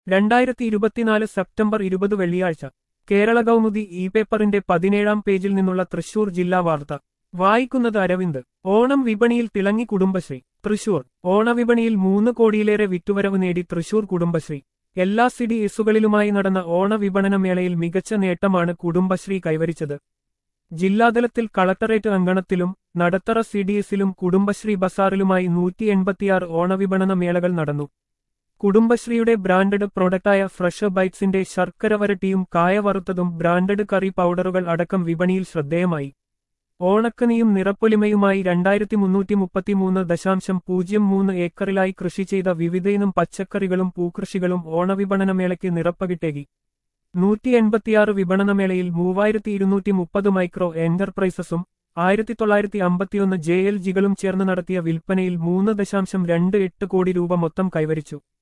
രണ്ടായിരത്തി ഇരുപത്തിനാല് സെപ്റ്റംബർ ഇരുപത് വെള്ളിയാഴ്ച കേരള കൗമുദി ഇ പേപ്പറിന്റെ പതിനേഴാം പേജിൽ നിന്നുള്ള തൃശൂർ ജില്ലാ വാർത്ത വായിക്കുന്നത് അരവിന്ദ് ഓണം വിപണിയിൽ തിളങ്ങി കുടുംബശ്രീ തൃശൂർ ഓണവിപണിയിൽ മൂന്ന് കോടിയിലേറെ വിറ്റുവരവ് നേടി തൃശൂർ കുടുംബശ്രീ എല്ലാ സിഡി എസുകളിലുമായി നടന്ന ഓണവിപണന മേളയിൽ മികച്ച നേട്ടമാണ് കുടുംബശ്രീ കൈവരിച്ചത് ജില്ലാതലത്തിൽ കളക്ടറേറ്റ് അങ്കണത്തിലും നടത്തറ സി ഡി എസിലും കുടുംബശ്രീ ബസാറിലുമായി നൂറ്റി എൺപത്തിയാറ് ഓണവിപണന മേളകൾ നടന്നു കുടുംബശ്രീയുടെ ബ്രാൻഡഡ് പ്രൊഡക്റ്റായ ഫ്രഷ് ബൈറ്റ്സിന്റെ ശർക്കര വരട്ടിയും കായ വറുത്തതും ബ്രാൻഡഡ് കറി പൗഡറുകൾ അടക്കം വിപണിയിൽ ശ്രദ്ധേയമായി ഓണക്കനിയും നിറപ്പൊലിമയുമായി രണ്ടായിരത്തി മുന്നൂറ്റി മുപ്പത്തിമൂന്ന് ദശാംശം പൂജ്യം മൂന്ന് ഏക്കറിലായി കൃഷി ചെയ്ത വിവിധയിനം പച്ചക്കറികളും പൂക്കൃഷികളും ഓണവിപണനമേളയ്ക്ക് നിറപ്പകിട്ടേകി നൂറ്റി എൺപത്തിയാറ് വിപണനമേളയിൽ മൂവായിരത്തി ഇരുന്നൂറ്റി മുപ്പത് മൈക്രോ എന്റർപ്രൈസസും ആയിരത്തി തൊള്ളായിരത്തി അമ്പത്തിയൊന്ന് ജെ എൽ ജികളും ചേർന്ന് നടത്തിയ വിൽപ്പനയിൽ മൂന്ന് ദശാംശം രണ്ട് എട്ട് കോടി രൂപ മൊത്തം കൈവരിച്ചു